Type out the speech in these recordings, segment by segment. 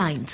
headlines.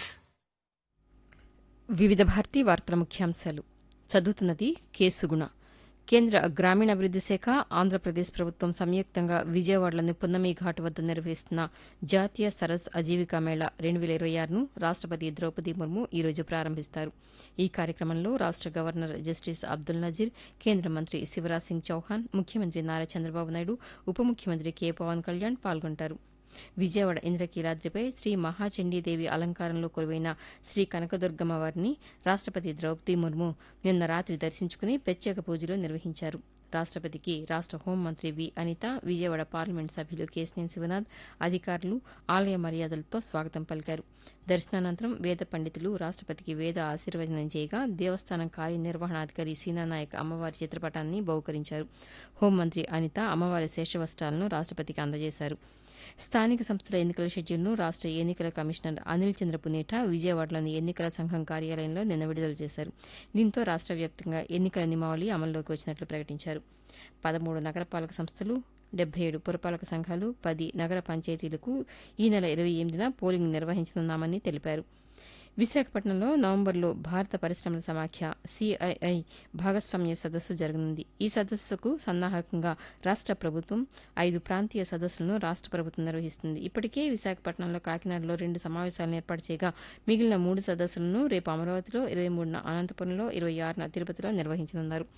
వివిధ భారతీ వార్తల ముఖ్యాంశాలు చదువుతున్నది కేసుగుణ కేంద్ర గ్రామీణాభివృద్ది శాఖ ఆంధ్రప్రదేశ్ ప్రభుత్వం సంయుక్తంగా విజయవాడలోని పున్నమి ఘాట్ వద్ద నిర్వహిస్తున్న జాతీయ సరస్ అజీవికా మేళా రెండు వేల ఇరవై ఆరును రాష్టపతి ద్రౌపది ముర్ము ఈ రోజు ప్రారంభిస్తారు ఈ కార్యక్రమంలో రాష్ట గవర్నర్ జస్టిస్ అబ్దుల్ నజీర్ కేంద్ర మంత్రి శివరాజ్ సింగ్ చౌహాన్ ముఖ్యమంత్రి నారా చంద్రబాబు నాయుడు ఉప ముఖ్యమంత్రి కె పవన్ కళ్యాణ్ పాల్గొంటారు విజయవాడ ఇంద్రకీలాద్రిపై శ్రీ మహాచండీదేవి అలంకారంలో కొలువైన శ్రీ కనకదుర్గమ్మ వారిని రాష్టపతి ద్రౌపది ముర్ము నిన్న రాత్రి దర్శించుకుని ప్రత్యేక పూజలు నిర్వహించారు రాష్టపతికి రాష్ట హోంమంత్రి వి అనిత విజయవాడ పార్లమెంట్ సభ్యులు కేశినేని శివనాథ్ అధికారులు ఆలయ మర్యాదలతో స్వాగతం పలికారు దర్శనానంతరం వేద పండితులు రాష్టపతికి వేద ఆశీర్వచనం చేయగా దేవస్థానం కార్యనిర్వహణాధికారి సీనానాయక్ అమ్మవారి చిత్రపటాన్ని బహుకరించారు హోంమంత్రి అనిత అమ్మవారి శేషవస్త్రాలను రాష్టపతికి అందజేశారు స్థానిక సంస్థల ఎన్నికల షెడ్యూల్ను రాష్ట ఎన్నికల కమిషనర్ అనిల్ చంద్ర పునేఠా విజయవాడలోని ఎన్నికల సంఘం కార్యాలయంలో నిన్న విడుదల చేశారు దీంతో రాష్ట వ్యాప్తంగా ఎన్నికల నియమావళి అమల్లోకి వచ్చినట్లు ప్రకటించారు పదమూడు నగరపాలక సంస్థలు డెబ్బై ఏడు పురపాలక సంఘాలు పది నగర పంచాయతీలకు ఈ నెల ఇరవై ఎనిమిదిన పోలింగ్ నిర్వహించనున్నామని తెలిపారు విశాఖపట్నంలో నవంబర్లో భారత పరిశ్రమల సమాఖ్య సిఐఐ భాగస్వామ్య సదస్సు జరగనుంది ఈ సదస్సుకు సన్నాహకంగా రాష్ట ప్రభుత్వం ఐదు ప్రాంతీయ సదస్సులను రాష్ట ప్రభుత్వం నిర్వహిస్తుంది ఇప్పటికే విశాఖపట్నంలో కాకినాడలో రెండు సమావేశాలను ఏర్పాటు చేయగా మిగిలిన మూడు సదస్సులను రేపు అమరావతిలో ఇరవై మూడున అనంతపురంలో ఇరవై ఆరున తిరుపతిలో నిర్వహించనున్నారు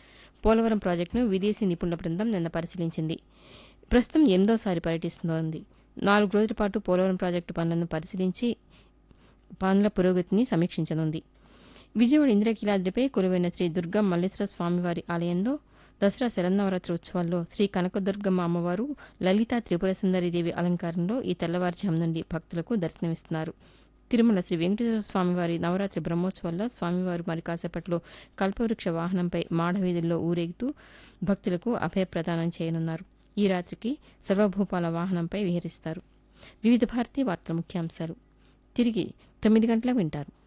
పోలవరం ప్రాజెక్టును విదేశీ నిపుణుల బృందం నిన్న పరిశీలించింది ప్రస్తుతం ఎనిమిదోసారి పర్యటిస్తోంది నాలుగు రోజుల పాటు పోలవరం ప్రాజెక్టు పనులను పరిశీలించి పనుల పురోగతిని సమీక్షించనుంది విజయవాడ ఇంద్రకీలాద్రిపై కొలువైన శ్రీ దుర్గా మల్లేశ్వర స్వామివారి ఆలయంలో దసరా శరన్నవరాత్రి ఉత్సవాల్లో శ్రీ కనకదుర్గమ్మ అమ్మవారు లలిత త్రిపుర సుందరీదేవి అలంకారంలో ఈ తెల్లవారుజాము నుండి భక్తులకు దర్శనమిస్తున్నారు తిరుమల శ్రీ వెంకటేశ్వర స్వామివారి నవరాత్రి బ్రహ్మోత్సవాల్లో స్వామివారు మరి కాసేపట్లో కల్పవృక్ష వాహనంపై మాడవీధుల్లో ఊరేగుతూ భక్తులకు అభయప్రదానం చేయనున్నారు ఈ రాత్రికి సర్వభూపాల వాహనంపై విహరిస్తారు వివిధ భారతీయ వార్తల ముఖ్యాంశాలు తిరిగి తొమ్మిది గంటలకు వింటారు